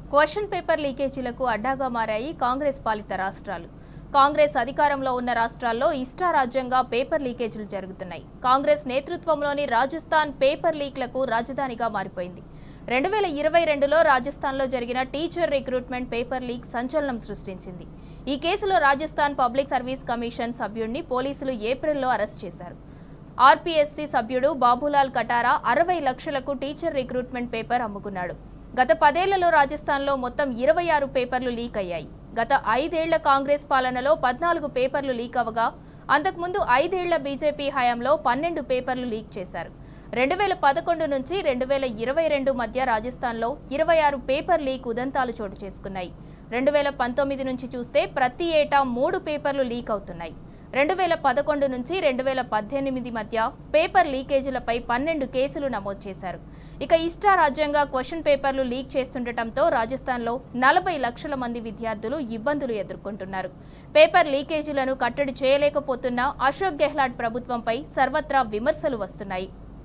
question paper లీకేజీలకు అడ్డాగా మారాయి కాంగ్రెస్ పాలిత రాష్ట్రాలు కాంగ్రెస్ అధికారంలో ఉన్న రాష్ట్రాల్లో ఇష్టారాజ్యంగా పేపర్ లీకేజీలు జరుగుతున్నాయి కాంగ్రెస్ నేతృత్వంలోని రాజస్థాన్ పేపర్ లీక్లకు రాజధానిగా మారిపోయింది రెండు వేల ఇరవై రెండులో రాజస్థాన్లో జరిగిన టీచర్ రిక్రూట్మెంట్ పేపర్ లీక్ సంచలనం సృష్టించింది ఈ కేసులో రాజస్థాన్ పబ్లిక్ సర్వీస్ కమిషన్ సభ్యుడిని పోలీసులు ఏప్రిల్లో అరెస్ట్ చేశారు ఆర్పీఎస్సీ సభ్యుడు బాబులాల్ కటారా అరవై లక్షలకు టీచర్ రిక్రూట్మెంట్ పేపర్ అమ్ముకున్నాడు గత పదేళ్లలో రాజస్థాన్లో మొత్తం ఇరవై ఆరు పేపర్లు లీక్ అయ్యాయి గత ఐదేళ్ల కాంగ్రెస్ పాలనలో పద్నాలుగు పేపర్లు లీక్ అవగా అంతకుముందు ఐదేళ్ల బీజేపీ హయాంలో పన్నెండు పేపర్లు లీక్ చేశారు రెండు వేల పదకొండు నుంచి రెండు వేల ఇరవై రెండు మధ్య రాజస్థాన్లో ఇరవై ఆరు పేపర్ లీక్ ఉదంతాలు చోటు చేసుకున్నాయి రెండు వేల పంతొమ్మిది నుంచి చూస్తే ప్రతి ఏటా మూడు పేపర్లు లీక్ అవుతున్నాయి రెండు వేల పదకొండు నుంచి రెండు వేల పద్దెనిమిది మధ్య పేపర్ లీకేజీలపై పన్నెండు కేసులు నమోదు చేశారు ఇక ఇష్టారాజ్యంగా క్వశ్చన్ పేపర్లు లీక్ చేస్తుండటంతో రాజస్థాన్లో నలభై లక్షల మంది విద్యార్థులు ఇబ్బందులు ఎదుర్కొంటున్నారు పేపర్ లీకేజీలను కట్టడి చేయలేకపోతున్న అశోక్ గెహ్లాట్ ప్రభుత్వంపై సర్వత్రా విమర్శలు వస్తున్నాయి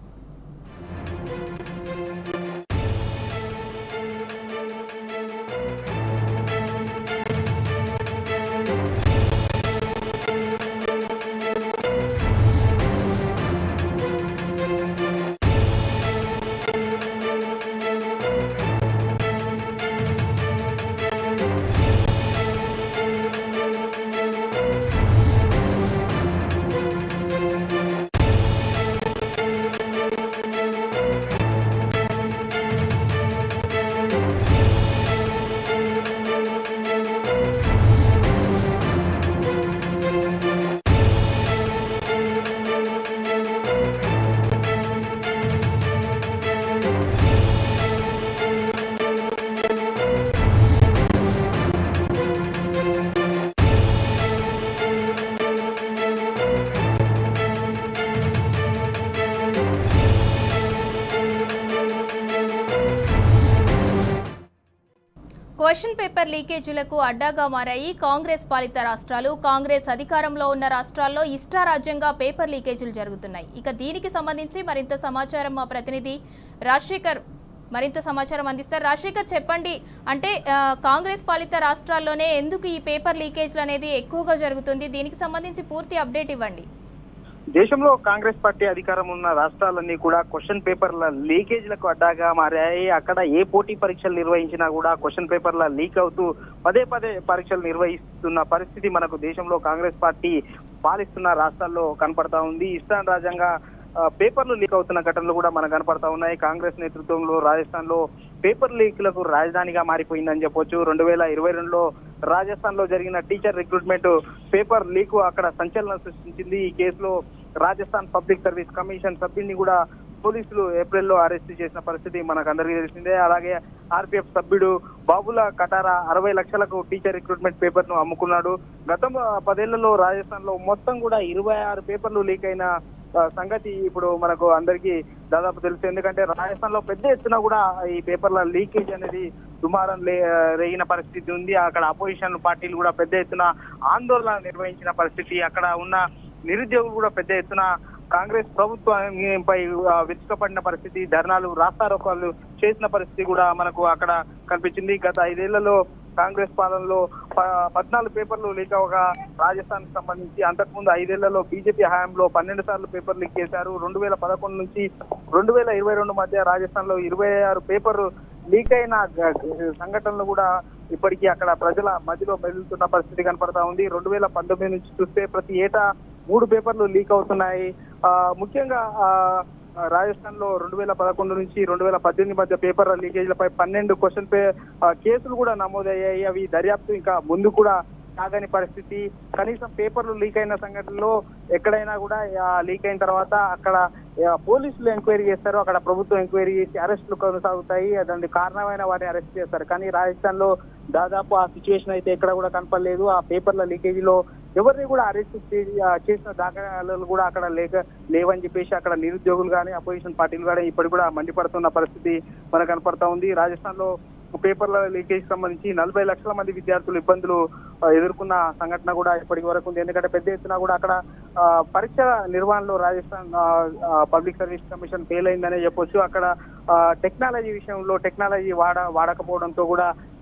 క్వశ్చన్ పేపర్ లీకేజీలకు అడ్డాగా మారాయి కాంగ్రెస్ పాలిత రాష్ట్రాలు కాంగ్రెస్ అధికారంలో ఉన్న రాష్ట్రాల్లో ఇష్టారాజ్యంగా పేపర్ లీకేజీలు జరుగుతున్నాయి ఇక దీనికి సంబంధించి మరింత సమాచారం మా ప్రతినిధి రాజశేఖర్ మరింత సమాచారం అందిస్తారు రాజశేఖర్ చెప్పండి అంటే ఆ, కాంగ్రెస్ పాలిత రాష్ట్రాల్లోనే ఎందుకు ఈ పేపర్ లీకేజీలు అనేది ఎక్కువగా జరుగుతుంది దీనికి సంబంధించి పూర్తి అప్డేట్ ఇవ్వండి దేశంలో కాంగ్రెస్ పార్టీ అధికారం ఉన్న రాష్ట్రాలన్నీ కూడా క్వశ్చన్ పేపర్ల లీకేజీలకు అడ్డాగా మారాయి అక్కడ ఏ పోటీ పరీక్షలు నిర్వహించినా కూడా క్వశ్చన్ పేపర్ల లీక్ అవుతూ పదే పదే పరీక్షలు నిర్వహిస్తున్న పరిస్థితి మనకు దేశంలో కాంగ్రెస్ పార్టీ పాలిస్తున్న రాష్ట్రాల్లో కనపడతా ఉంది ఇష్టాన్ రాజ్యంగా ఆ, పేపర్లు లీక్ అవుతున్న ఘటనలు కూడా మనకు కనపడతా ఉన్నాయి కాంగ్రెస్ నేతృత్వంలో రాజస్థాన్ లో పేపర్ లీక్లకు రాజధానిగా మారిపోయిందని చెప్పొచ్చు రెండు వేల ఇరవై రెండులో రాజస్థాన్ లో జరిగిన టీచర్ రిక్రూట్మెంట్ పేపర్ లీక్ అక్కడ సంచలనం సృష్టించింది ఈ కేసులో రాజస్థాన్ పబ్లిక్ సర్వీస్ కమిషన్ సభ్యుడిని కూడా పోలీసులు ఏప్రిల్లో అరెస్ట్ చేసిన పరిస్థితి మనకు అందరికీ తెలిసిందే అలాగే ఆర్పిఎఫ్ సభ్యుడు బాబుల కటారా అరవై లక్షలకు టీచర్ రిక్రూట్మెంట్ పేపర్ ను అమ్ముకున్నాడు గతం ఆ, పదేళ్లలో రాజస్థాన్ లో మొత్తం కూడా ఇరవై ఆరు పేపర్లు లీక్ అయిన ఆ, సంగతి ఇప్పుడు మనకు అందరికీ దాదాపు తెలుసు ఎందుకంటే రాజస్థాన్ లో పెద్ద ఎత్తున కూడా ఈ పేపర్ల లీకేజ్ అనేది దుమారం లే రేగిన పరిస్థితి ఉంది అక్కడ అపోజిషన్ పార్టీలు కూడా పెద్ద ఎత్తున ఆందోళన నిర్వహించిన పరిస్థితి అక్కడ ఉన్న నిరుద్యోగులు కూడా పెద్ద ఎత్తున కాంగ్రెస్ ప్రభుత్వంపై ఆ, విరుచుకపడిన పరిస్థితి ధర్నాలు రాస్తారోకాలు చేసిన పరిస్థితి కూడా మనకు అక్కడ కనిపించింది గత ఐదేళ్లలో కాంగ్రెస్ పాలనలో ప- పద్నాలుగు పేపర్లు లీక్ అవగా రాజస్థాన్ సంబంధించి అంతకుముందు ఐదేళ్లలో బీజేపీ హయాంలో పన్నెండు సార్లు పేపర్ లీక్ చేశారు రెండు వేల పదకొండు నుంచి రెండు వేల ఇరవై రెండు మధ్య రాజస్థాన్ లో ఇరవై ఆరు పేపర్ లీక్ అయిన గ- గ- సంఘటనలు కూడా ఇప్పటికీ అక్కడ ప్రజల మధ్యలో మెదులుతున్న పరిస్థితి కనపడతా ఉంది రెండు వేల పంతొమ్మిది నుంచి చూస్తే ప్రతి ఏటా మూడు పేపర్లు లీక్ అవుతున్నాయి ఆ, ముఖ్యంగా ఆ, రాజస్థాన్ లో రెండు వేల పదకొండు నుంచి రెండు వేల పద్దెనిమిది మధ్య పేపర్ లీకేజీలపై పన్నెండు క్వశ్చన్ పే ఆ, కేసులు కూడా నమోదయ్యాయి అవి దర్యాప్తు ఇంకా ముందు కూడా సాగని పరిస్థితి కనీసం పేపర్లు లీక్ అయిన సంఘటనలో ఎక్కడైనా కూడా లీక్ అయిన తర్వాత అక్కడ ఆ, పోలీసులు ఎంక్వైరీ చేస్తారు అక్కడ ప్రభుత్వం ఎంక్వైరీ చేసి అరెస్టులు కొనసాగుతాయి దానికి కారణమైన వారిని అరెస్ట్ చేస్తారు కానీ రాజస్థాన్ లో దాదాపు ఆ సిచ్యువేషన్ అయితే ఎక్కడ కూడా కనపడలేదు ఆ పేపర్ల లీకేజీలో ఎవరిని కూడా అరెస్ట్ చే- ఆ, చేసిన దాఖలాలు కూడా అక్కడ లేక లేవని చెప్పేసి అక్కడ నిరుద్యోగులు కానీ అపోజిషన్ పార్టీలు కానీ ఇప్పటికి కూడా మండిపడుతున్న పరిస్థితి మనకు కనపడతా ఉంది రాజస్థాన్ లో పేపర్ల లీకేజ్ సంబంధించి నలభై లక్షల మంది విద్యార్థులు ఇబ్బందులు ఆ, ఎదుర్కొన్న సంఘటన కూడా ఇప్పటి వరకు ఉంది ఎందుకంటే పెద్ద ఎత్తున కూడా అక్కడ ఆ, పరీక్ష నిర్వహణలో Rajasthan public service commission fail అయిందనే చెప్పొచ్చు అక్కడ టెక్నాలజీ విషయంలో టెక్నాలజీ వాడ వాడకపోవడంతో కూడా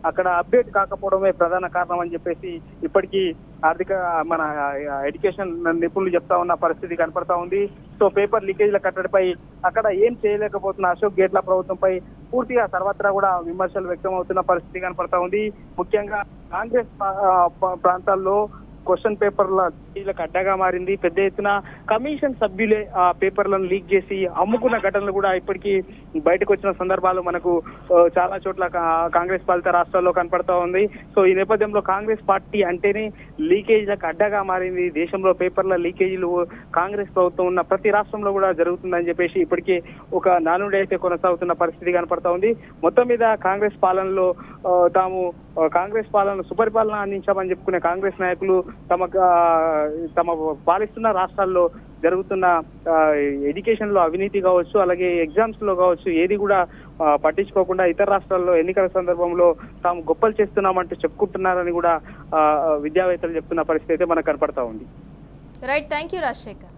అక్కడ అప్డేట్ కాకపోవడమే ప్రధాన కారణం అని చెప్పేసి ఇప్పటికీ ఆర్థిక మన ఎడ్యుకేషన్ నిపుణులు చెప్తా ఉన్న పరిస్థితి కనపడతా ఉంది సో పేపర్ లీకేజీల కట్టడిపై అక్కడ ఏం చేయలేకపోతున్న అశోక్ గేట్ల ప్రభుత్వంపై పూర్తిగా సర్వత్రా కూడా విమర్శలు వ్యక్తం అవుతున్న పరిస్థితి కనపడతా ఉంది ముఖ్యంగా కాంగ్రెస్ పా- పా- ప్రాంతాల్లో క్వశ్చన్ పేపర్ల లీకేజీలకు అడ్డగా మారింది పెద్ద ఎత్తున కమిషన్ సభ్యులే ఆ పేపర్లను లీక్ చేసి అమ్ముకున్న ఘటనలు కూడా ఇప్పటికీ బయటకు వచ్చిన సందర్భాలు మనకు ఆ, చాలా చోట్ల కా- కాంగ్రెస్ పాలిత రాష్ట్రాల్లో కనపడతా ఉంది సో ఈ నేపథ్యంలో కాంగ్రెస్ పార్టీ అంటేనే లీకేజీలకు అడ్డగా మారింది దేశంలో పేపర్ల లీకేజీలు కాంగ్రెస్ ప్రభుత్వం ఉన్న ప్రతి రాష్ట్రంలో కూడా జరుగుతుందని చెప్పేసి ఇప్పటికే ఒక నానుడి అయితే కొనసాగుతున్న పరిస్థితి కనపడతా ఉంది మొత్తం మీద కాంగ్రెస్ పాలనలో ఆ, తాము ఆ, కాంగ్రెస్ పాలన సుపరిపాలన అందించామని చెప్పుకునే కాంగ్రెస్ నాయకులు తమ తమ పాలిస్తున్న రాష్ట్రాల్లో జరుగుతున్న ఎడ్యుకేషన్ లో అవినీతి కావచ్చు అలాగే ఎగ్జామ్స్ లో కావచ్చు ఏది కూడా ఆ, పట్టించుకోకుండా ఇతర రాష్ట్రాల్లో ఎన్నికల సందర్భంలో తాము గొప్పలు చేస్తున్నామంటూ చెప్పుకుంటున్నారని కూడా ఆ, విద్యావేత్తలు చెప్తున్న పరిస్థితి అయితే మనకు కనపడతా ఉంది రైట్ థ్యాంక్ యూ రాజశేఖర్